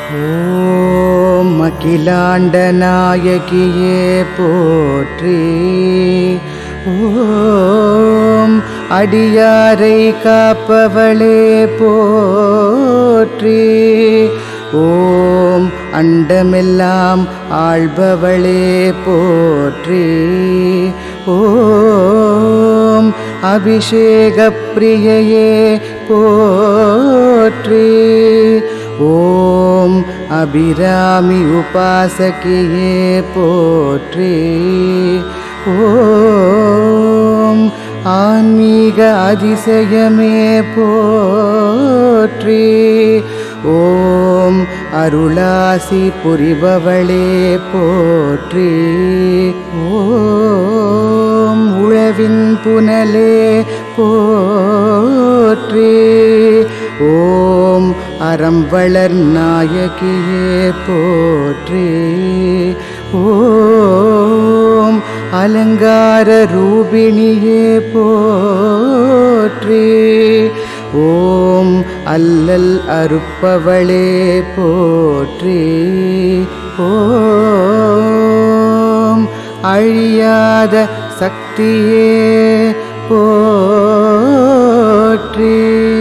ஓம் அகிலாண்ட நாயகியே போற்றி ஓம் அடியாரை காப்பவளே போற்றி ஓம் அண்டமெல்லாம் ஆள்பவளே போற்றி ஓம் அபிஷேக பிரியையே போற்றி ஓம் அபிராமி உபாசகியே போற்றி ஓம் ஆன்மீக அதிசயமே போற்றி ஓம் அருளாசி புரிபவளே போற்றி ஓம் உழவின் புனலே போற்றி ஓம் அறம் வளர் நாயகியே போற்றி ஓம் அலங்கார ரூபிணியே போற்றி ஓம் அல்லல் அறுப்பவளே போற்றி ஓம் அழியாத சக்தியே போற்றி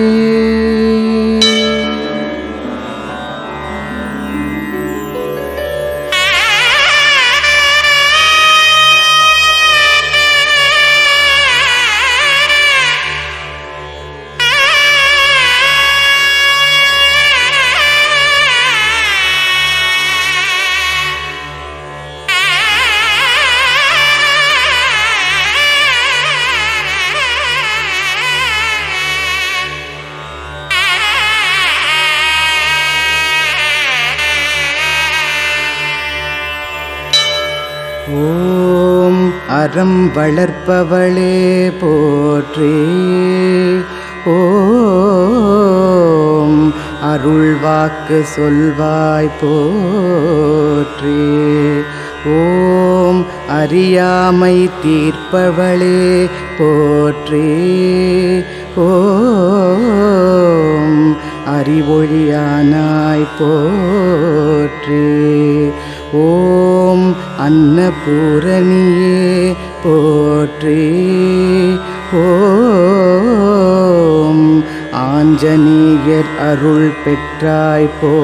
ஓம் அறம் வளர்ப்பவளே போற்றி ஓம் அருள் வாக்கு சொல்வாய் போற்றி ஓம் அறியாமை தீர்ப்பவளே போற்றி ஓம் அறிவொழியானாய் போற்றி ஓம் அன்னபூரணியே போற்றி ஓம் ஆஞ்சநேயர் அருள் பெற்றாய் போ